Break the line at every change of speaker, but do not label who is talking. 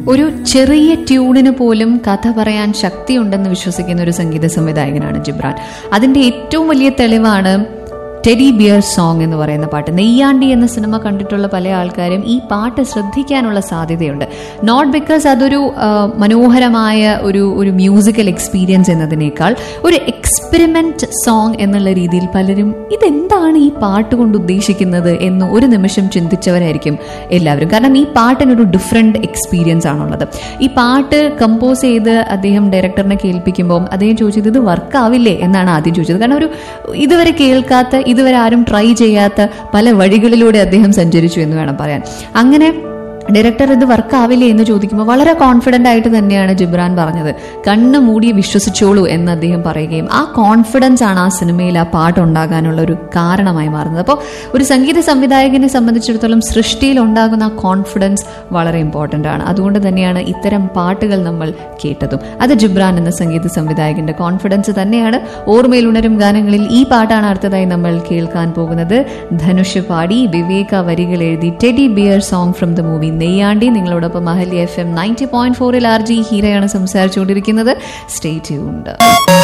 ഒരു ചെറിയ ട്യൂണിന് പോലും കഥ പറയാൻ ശക്തിയുണ്ടെന്ന് വിശ്വസിക്കുന്ന ഒരു സംഗീത സംവിധായകനാണ് ജിബ്രാൻ അതിന്റെ ഏറ്റവും വലിയ തെളിവാണ് ടെഡി ബിയർ സോങ് എന്ന് പറയുന്ന പാട്ട് നെയ്യാണ്ടി എന്ന സിനിമ കണ്ടിട്ടുള്ള പല ആൾക്കാരും ഈ പാട്ട് ശ്രദ്ധിക്കാനുള്ള സാധ്യതയുണ്ട് നോട്ട് ബിക്കോസ് അതൊരു ആ, മനോഹരമായ ഒരു ഒരു മ്യൂസിക്കൽ എക്സ്പീരിയൻസ് എന്നതിനേക്കാൾ ഒരു എക്സ്പെരിമെന്റ് സോങ് എന്നുള്ള രീതിയിൽ പലരും ഇതെന്താണ് ഈ പാട്ട് കൊണ്ട് ഉദ്ദേശിക്കുന്നത് എന്ന് ഒരു നിമിഷം ചിന്തിച്ചവരായിരിക്കും എല്ലാവരും കാരണം ഈ പാട്ടിനൊരു ഡിഫറെന്റ് എക്സ്പീരിയൻസ് ആണുള്ളത് ഈ പാട്ട് കമ്പോസ് ചെയ്ത് അദ്ദേഹം ഡയറക്ടറിനെ കേൾപ്പിക്കുമ്പോൾ അദ്ദേഹം ചോദിച്ചത് ഇത് വർക്ക് ആവില്ലേ എന്നാണ് ആദ്യം ചോദിച്ചത് കാരണം ഒരു ഇതുവരെ കേൾക്കാത്ത ഇതുവരെ ആരും ട്രൈ ചെയ്യാത്ത പല വഴികളിലൂടെ അദ്ദേഹം സഞ്ചരിച്ചു എന്ന് വേണം പറയാൻ അങ്ങനെ ഡയറക്ടർ ഇത് വർക്ക് ആവില്ലേ എന്ന് ചോദിക്കുമ്പോൾ വളരെ കോൺഫിഡന്റ് ആയിട്ട് തന്നെയാണ് ജിബ്രാൻ പറഞ്ഞത് കണ്ണ് മൂടി വിശ്വസിച്ചോളൂ എന്ന് അദ്ദേഹം പറയുകയും ആ കോൺഫിഡൻസ് ആണ് ആ സിനിമയിൽ ആ പാട്ട് ഉണ്ടാകാനുള്ള ഒരു കാരണമായി മാറുന്നത് അപ്പോൾ ഒരു സംഗീത സംവിധായകനെ സംബന്ധിച്ചിടത്തോളം സൃഷ്ടിയിൽ ഉണ്ടാകുന്ന ആ കോൺഫിഡൻസ് വളരെ ഇമ്പോർട്ടൻ്റ് ആണ് അതുകൊണ്ട് തന്നെയാണ് ഇത്തരം പാട്ടുകൾ നമ്മൾ കേട്ടതും അത് ജിബ്രാൻ എന്ന സംഗീത സംവിധായകന്റെ കോൺഫിഡൻസ് തന്നെയാണ് ഓർമ്മയിൽ ഉണരും ഗാനങ്ങളിൽ ഈ പാട്ടാണ് അടുത്തതായി നമ്മൾ കേൾക്കാൻ പോകുന്നത് ധനുഷ് പാടി വിവേക വരികൾ എഴുതി teddy bear song from the movie Naiyaandi നിങ്ങളോടൊപ്പം Mahali F M ninety point ഫോറിൽ ആർ ജി ഹീരയാണ് സംസാരിച്ചുകൊണ്ടിരിക്കുന്നത് സ്റ്റേ ട്യൂൺഡ്